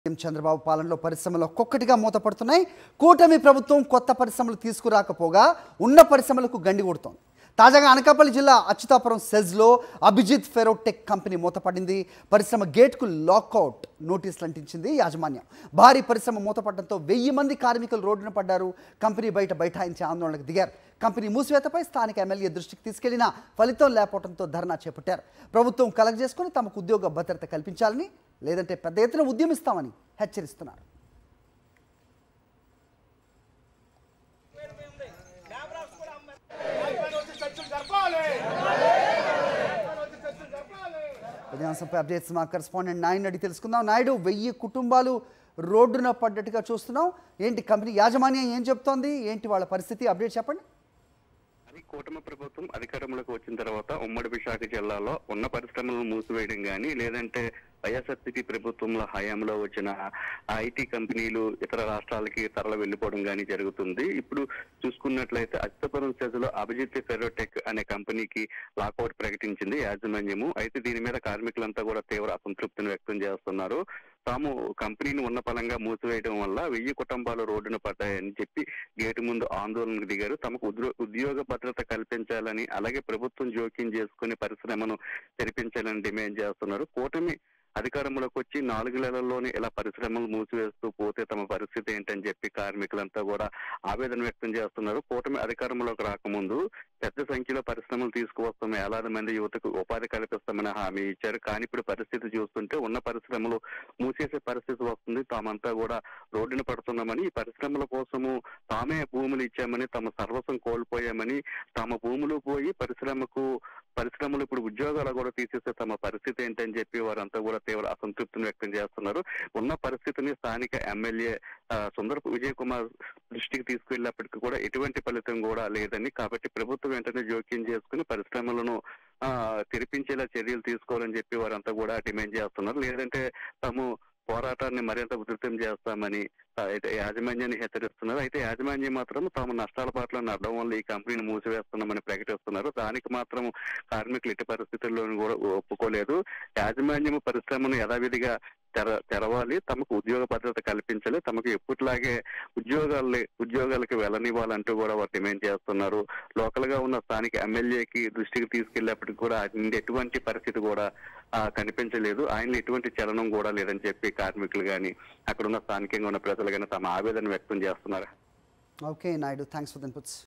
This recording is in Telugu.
సీఎం చంద్రబాబు పాలనలో పరిశ్రమలు ఒక్కొక్కటిగా మూతపడుతున్నాయి కూటమి ప్రభుత్వం కొత్త పరిశ్రమలు తీసుకురాకపోగా ఉన్న పరిశ్రమలకు గండి కొడుతోంది తాజాగా అనకాపల్లి జిల్లా అచ్యుతాపురం సెజ్లో అభిజిత్ ఫెరోటెక్ కంపెనీ మూతపడింది పరిశ్రమ గేట్కు లాకౌట్ నోటీసులు అంటించింది యాజమాన్యం భారీ పరిశ్రమ మూతపడడంతో వెయ్యి మంది కార్మికులు రోడ్డున పడ్డారు కంపెనీ బయట బైఠాయించి ఆందోళనకు దిగారు కంపెనీ మూసివేతపై స్థానిక ఎమ్మెల్యే దృష్టికి తీసుకెళ్లినా ఫలితం లేకపోవడంతో ధర్నా చేపట్టారు ప్రభుత్వం కలెక్ట్ చేసుకుని తమకు ఉద్యోగ భద్రత కల్పించాలని లేదంటే పెద్ద ఎత్తున ఉద్యమిస్తామని హెచ్చరిస్తున్నారు ఇదే అంశంపై అప్డేట్స్ మా కరెస్పాండెంట్ నాయుడు అడిగి తెలుసుకుందాం నాయుడు వెయ్యి కుటుంబాలు రోడ్డున పడ్డట్టుగా చూస్తున్నాం ఏంటి కంపెనీ యాజమాన్యం ఏం చెప్తోంది ఏంటి వాళ్ళ పరిస్థితి అప్డేట్ చెప్పండి అది కూటమి ప్రభుత్వం అధికారంలోకి వచ్చిన తర్వాత ఉమ్మడి విశాఖ జిల్లాలో ఉన్న పరిశ్రమలను మూసివేయడం కానీ లేదంటే వైఎస్ఆర్సీపీ ప్రభుత్వంలో హయాంలో వచ్చిన ఐటీ కంపెనీలు ఇతర రాష్ట్రాలకి తరలి వెళ్ళిపోవడం కానీ జరుగుతుంది ఇప్పుడు చూసుకున్నట్లయితే అచ్చపురం సెజ్లో అభిజిత్ ఫెరోటెక్ అనే కంపెనీకి లాకౌట్ ప్రకటించింది యాజమాన్యము అయితే దీని మీద కార్మికులంతా కూడా తీవ్ర అసంతృప్తిని వ్యక్తం చేస్తున్నారు తాము కంపెనీని ఉన్న పలంగా మూసివేయడం వల్ల వెయ్యి కుటుంబాలు రోడ్డున పడ్డాయని చెప్పి గేటు ముందు ఆందోళనకు దిగారు తమకు ఉద్రో- ఉద్యోగ భద్రత కల్పించాలని అలాగే ప్రభుత్వం జోక్యం చేసుకుని పరిశ్రమను తెరిపించాలని డిమాండ్ చేస్తున్నారు కూటమి అధికారంలోకి వచ్చి నాలుగు నెలల్లోనే ఇలా పరిశ్రమలు మూసివేస్తూ పోతే తమ పరిస్థితి ఏంటని చెప్పి కార్మికులంతా కూడా ఆవేదన వ్యక్తం చేస్తున్నారు కూటమి అధికారంలోకి రాకముందు పెద్ద సంఖ్యలో పరిశ్రమలు తీసుకువస్తాం వేలాది మంది యువతకు ఉపాధి కల్పిస్తామని హామీ ఇచ్చారు కానీ ఇప్పుడు పరిస్థితి చూస్తుంటే ఉన్న పరిశ్రమలు మూసేసే పరిస్థితి వస్తుంది తామంతా కూడా రోడ్డున పడుతున్నామని ఈ పరిశ్రమల కోసము తామే భూములు ఇచ్చామని తమ సర్వస్వం కోల్పోయామని తమ భూములు పోయి పరిశ్రమకు పరిశ్రమలు ఇప్పుడు ఉద్యోగాలు కూడా తీసేస్తే తమ పరిస్థితి ఏంటని చెప్పి వారంతా కూడా తీవ్ర అసంతృప్తిని వ్యక్తం చేస్తున్నారు ఉన్న పరిస్థితిని స్థానిక ఎమ్మెల్యే ఆ, సుందరపు విజయ్ కుమార్ దృష్టికి తీసుకెళ్ళినప్పటికీ కూడా ఎటువంటి ఫలితం కూడా లేదని కాబట్టి ప్రభుత్వం వెంటనే జోక్యం చేసుకుని పరిశ్రమలను ఆ, తెరిపించేలా చర్యలు తీసుకోవాలని చెప్పి వారంతా కూడా డిమాండ్ చేస్తున్నారు లేదంటే తాము పోరాటాన్ని మరింత ఉధృతం చేస్తామని ఆ, అయితే యాజమాన్యాన్ని హెచ్చరిస్తున్నారు అయితే యాజమాన్యం మాత్రం తాము నష్టాల పాటలో నడడం వల్ల ఈ కంపెనీని మూసివేస్తున్నామని ప్రకటిస్తున్నారు దానికి మాత్రం కార్మికులు ఎట్టి పరిస్థితుల్లోనూ కూడా ఒప్పుకోలేదు యాజమాన్యం పరిశ్రమను యథావిధిగా తెర తెరవాలి తమకు ఉద్యోగ భద్రత కల్పించాలి తమకు ఎప్పటిలాగే ఉద్యోగాలు ఉద్యోగాలకి వెళ్ళనివ్వాలంటూ కూడా వారు డిమాండ్ చేస్తున్నారు లోకల్ గా ఉన్న స్థానిక ఎమ్మెల్యేకి దృష్టికి తీసుకెళ్లేప్పటికి కూడా ఆయన ఎటువంటి పరిస్థితి కూడా ఆ, కనిపించలేదు ఆయన ఎటువంటి చలనం కూడా లేదని చెప్పి కార్మికులు గాని అక్కడ ఉన్న స్థానికంగా ఉన్న ప్రజలు గాని తమ ఆవేదన వ్యక్తం చేస్తున్నారు okay Naidu thanks for the inputs